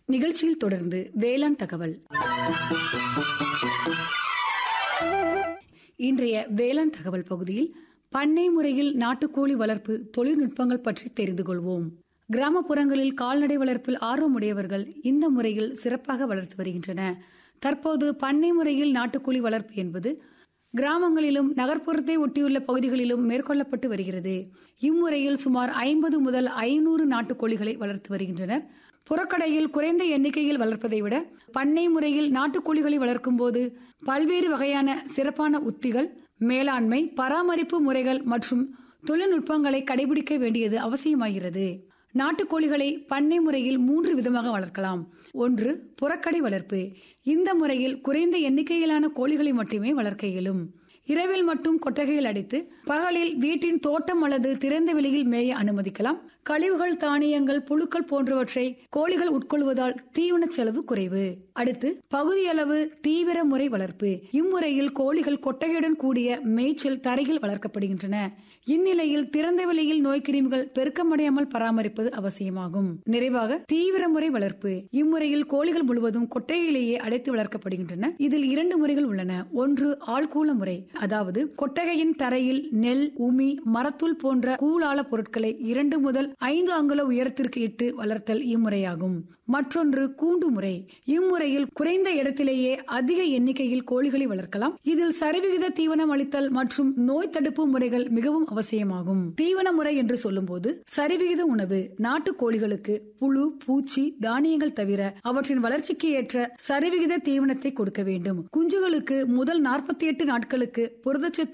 நிகழ்ச்சியில் தொடர்ந்து வேளாண் தகவல் இன்றைய வேளாண் தகவல் பகுதியில் பண்ணை முறையில் நாட்டுக்கோழி வளர்ப்பு தொழில்நுட்பங்கள் பற்றி தெரிந்து கொள்வோம் கிராமப்புறங்களில் கால்நடை வளர்ப்பில் ஆர்வமுடையவர்கள் இந்த முறையில் சிறப்பாக வளர்த்து வருகின்றன தற்போது பண்ணை முறையில் நாட்டுக்கோழி வளர்ப்பு என்பது கிராமங்களிலும் நகர்ப்புறத்தை ஒட்டியுள்ள பகுதிகளிலும் மேற்கொள்ளப்பட்டு வருகிறது இம்முறையில் சுமார் ஐம்பது முதல் ஐநூறு நாட்டுக்கோழிகளை வளர்த்து வருகின்றனர் புறக்கடையில் குறைந்த எண்ணிக்கையில் வளர்ப்பதை விட பண்ணை முறையில் நாட்டுக்கோழிகளை வளர்க்கும் போது பல்வேறு வகையான சிறப்பான உத்திகள் மேலாண்மை பராமரிப்பு முறைகள் மற்றும் தொழில்நுட்பங்களை கடைபிடிக்க வேண்டியது அவசியமாகிறது நாட்டுக்கோழிகளை பண்ணை முறையில் மூன்று விதமாக வளர்க்கலாம் ஒன்று புறக்கடை வளர்ப்பு இந்த முறையில் குறைந்த எண்ணிக்கையிலான கோழிகளை மட்டுமே வளர்க்க இயலும் இரவில் மட்டும் கொட்டகையில் அடைத்து பகலில் வீட்டின் தோட்டம் அல்லது திறந்த வெளியில் மேய அனுமதிக்கலாம் கழிவுகள் தானியங்கள் புழுக்கள் போன்றவற்றை கோழிகள் உட்கொள்வதால் தீவன செலவு குறைவு அடுத்து பகுதியளவு தீவிர முறை வளர்ப்பு இம்முறையில் கோழிகள் கொட்டகையுடன் கூடிய மேய்ச்சல் தரையில் வளர்க்கப்படுகின்றன இந்நிலையில் திறந்த வெளியில் நோய்க்கிருமிகள் பெருக்கமடையாமல் பராமரிப்பது அவசியமாகும் நிறைவாக தீவிர முறை வளர்ப்பு இம்முறையில் கோழிகள் முழுவதும் கொட்டகையிலேயே அடைத்து வளர்க்கப்படுகின்றன இதில் இரண்டு முறைகள் உள்ளன ஒன்று ஆள்கூல முறை அதாவது கொட்டகையின் தரையில் நெல் உமி மரத்தூள் போன்ற கூழால பொருட்களை இரண்டு முதல் ஐந்து அங்குல உயரத்திற்கு இட்டு வளர்த்தல் இம்முறையாகும் மற்றொன்று கூண்டு முறை இம்முறையில் குறைந்த இடத்திலேயே அதிக எண்ணிக்கையில் கோழிகளை வளர்க்கலாம் இதில் சரிவிகித தீவனம் அளித்தல் மற்றும் நோய் தடுப்பு முறைகள் மிகவும் அவசியமாகும் தீவன முறை என்று சொல்லும்போது சரிவிகித உணவு நாட்டு கோழிகளுக்கு புழு பூச்சி தானியங்கள் தவிர அவற்றின் வளர்ச்சிக்கு ஏற்ற சரிவிகித தீவனத்தை கொடுக்க வேண்டும் குஞ்சுகளுக்கு முதல் நாற்பத்தி எட்டு நாட்களுக்கு புரதச்சத்து